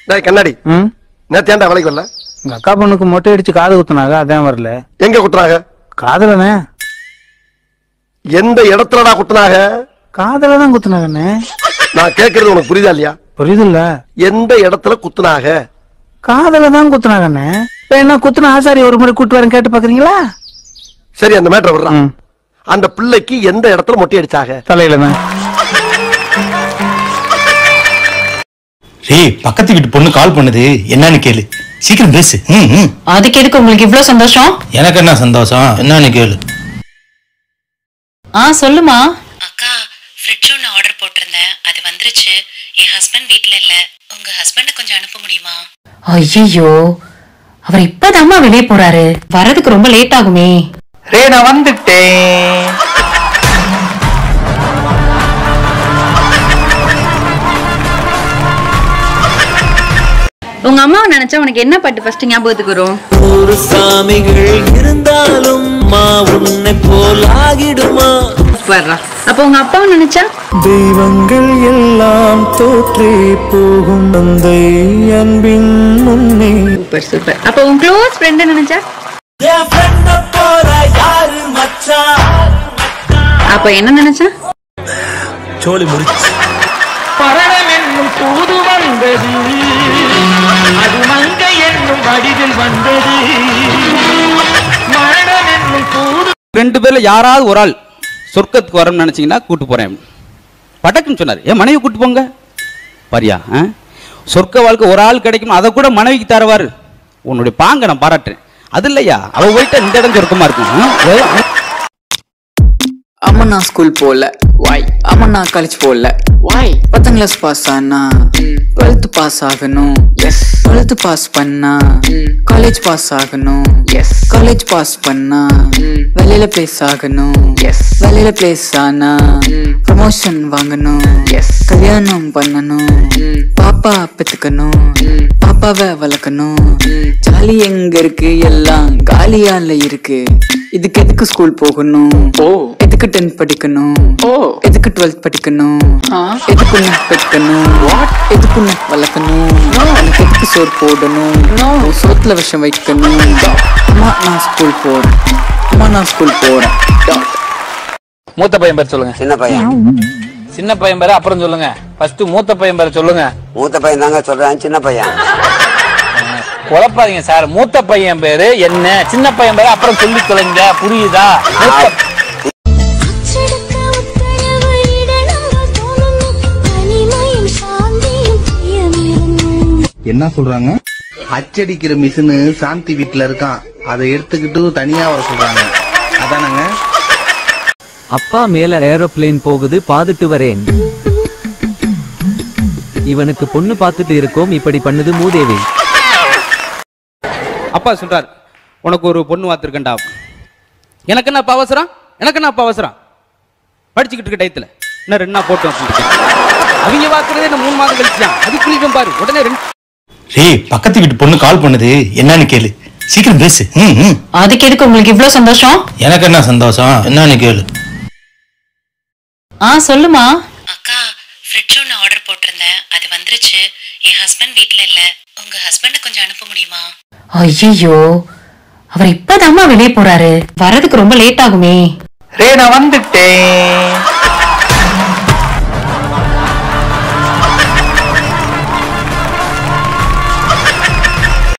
டேய் கண்ணாடி ம் நேத்து ஏன்டா வேலைக்கு வரல உங்க அக்கா பொண்ணுக்கு மொட்டை அடிச்சு காது குத்துனாங்க அதான் வரல எங்க குத்துனாங்க காதலனே எந்த இடத்துலடா குத்துனாங்க காதல தான் குத்துனாங்கண்ணே நான் கேக்குறது உனக்கு புரியுதா இல்லையா புரியுதுல்ல எந்த இடத்துல குத்துனாங்க காதல தான் குத்துனாங்கண்ணே இப்ப என்ன குத்துன ஆசாரி ஒரு முறை கூட்டு வரேன் கேட்டு பாக்குறீங்களா சரி அந்த மேட்டரை விடுறான் ம் அந்த பிள்ளைக்கு எந்த இடத்துல மொட்டை அடிச்சாங்க தலையில தான் டேய் பக்கத்து வீட்டு பொண்ணு கால் பண்ணுது என்னன்னு கேளு சீக்கிரம் பேசு ம், ம். அதுக்கு எதுக்கு உங்களுக்கு இவ்ளோ சந்தோஷம் எனக்கு என்ன சந்தோஷம் என்னன்னு கேளு ஆ சொல்லுமா அக்கா ஃப்ரிட்ஜ் ஒன்று ஆர்டர் போட்டிருந்தேன் அது வந்துருச்சு என் ஹஸ்பண்ட் வீட்டில் இல்லை உங்க ஹஸ்பண்டை கொஞ்சம் அனுப்ப முடியுமா ஐயோ அவர் இப்பதாம்மா வெளியே போறாரு வரதுக்கு ரொம்ப லேட் ஆகுமே ரே நான் வந்துட்டேன் உங்க அம்மாவை நினைச்சா உனக்கு என்ன பாட்டு ஃபர்ஸ்ட் ஞாபகத்துக்கு வரும் ஒரு சாமிகள் இருந்தாலும் மா உன்னை போல் ஆகிடுமா வர்றா அப்ப உங்க அப்பாவை நினைச்சா தெய்வங்கள் எல்லாம் தோற்றே போகும் தந்தை அன்பின் முன்னே சூப்பர் சூப்பர் அப்ப உன் க்ளோஸ் ஃப்ரெண்ட் நினைச்சா போற யாரு மச்சான் அப்ப என்ன நினைச்சா சோழி முடிச்சு மரணம் என்னும் தூது வந்தது அது மங்கை என்னும் வடிவில் வந்தது மரணம் என்னும் தூது ரெண்டு பேர்ல யாராவது ஒரு ஆள் சொர்க்கத்துக்கு வரணும்னு நினைச்சீங்கன்னா கூட்டு போறேன் பட்டக்குன்னு சொன்னார் என் மனைவி கூட்டு போங்க பாரியா ஆ? சொர்க்க வாழ்க்கை ஒரு ஆள் கிடைக்கும் அதை கூட மனைவிக்கு தருவார் உன்னுடைய பாங்க நான் பாராட்டுறேன் அது இல்லையா அவ போயிட்டா இந்த இடம் சொர்க்கமா இருக்கும் ஆ? ஏ, அம்மா நான் ஸ்கூல் போகல வாய் அம்மா நான் காலேஜ் போகல வாய் பத்தாம் கிளாஸ் பாஸ் ஆனா டுவெல்த் பாஸ் ஆகணும் எஸ் டுவெல்த் பாஸ் பண்ணா காலேஜ் பாஸ் ஆகணும் எஸ் காலேஜ் பாஸ் பண்ணா வெளியில பிளேஸ் ஆகணும் எஸ் வெளியில பிளேஸ் ஆனா ப்ரமோஷன் வாங்கணும் எஸ் கல்யாணம் பண்ணணும் பாப்பா பெத்துக்கணும் பாப்பாவை வளர்க்கணும் ஜாலி எங்க இருக்கு எல்லாம் காலியால இருக்கு இதுக்கு எதுக்கு ஸ்கூல் போகணும் ஓ எதுக்கு டென்த் படிக்கணும் ஓ எதுக்கு டுவெல்த் படிக்கணும் எதுக்கு உன்னை பெத்துக்கணும் எதுக்கு உன்னை வளர்க்கணும் எனக்கு எதுக்கு சோறு போடணும் உன் சோத்துல விஷம் வைக்கணும் அம்மா நான் ஸ்கூல் போறேன் அம்மா நான் ஸ்கூல் போறேன் மூத்த பையன் பேர் சொல்லுங்க சின்ன பையன் சின்ன பையன் பேர் அப்புறம் சொல்லுங்க ஃபர்ஸ்ட் மூத்த பையன் பேர் சொல்லுங்க மூத்த பையன் தாங்க சொல்றேன் சின்ன பையன் குழப்பாதீங்க சார் மூத்த பையன் பேரு என்ன சின்ன பையன் பேரு அப்புறம் சொல்லி தொலைங்க புரியுதா மூத்த- என்ன சொல்றாங்க அச்சடிக்கிற மிஷினு சாந்தி வீட்டுல இருக்கான் அதை எடுத்துக்கிட்டு தனியா வர சொல்றாங்க அதானங்க அப்பா மேல ஏரோப்ளேன் போகுது பாத்துட்டு வரேன் இவனுக்கு பொண்ணு பார்த்துட்டு இருக்கோம் இப்படி பண்ணுது மூதேவி அப்பா சொல்றார் உனக்கு ஒரு பொண்ணு வாத்திருக்கண்டா எனக்கு என்ன அப்ப அவசரம் எனக்கு என்ன அப்ப அவசரம் படிச்சுக்கிட்டு இருக்க டயத்துல இன்னும் ரெண்டு நாள் போட்டோம் அவங்க வாக்குறதே என்ன மூணு மாதம் கழிச்சான் அதுக்குள்ளிட்டும் பாரு உடனே ரெண்டு டேய் பக்கத்து வீட்டு பொண்ணு கால் பண்ணுது என்னன்னு கேளு சீக்கிரம் பேசு ம், ம். அதுக்கு எதுக்கு உங்களுக்கு இவ்ளோ சந்தோஷம் எனக்கு என்ன சந்தோஷம் என்னன்னு கேளு ஆ சொல்லுமா அக்கா ஃப்ரிட்ஜ் ஒன்று ஆர்டர் போட்டிருந்தேன் அது வந்துருச்சு என் ஹஸ்பண்ட் வீட்டில் இல்லை உங்க ஹஸ்பண்டை கொஞ்சம் அனுப்ப முடியுமா ஐயோ அவர் இப்பதாம்மா வெளியே போறாரு வரதுக்கு ரொம்ப லேட் ஆகுமே ரே நான் வந்துட்டேன்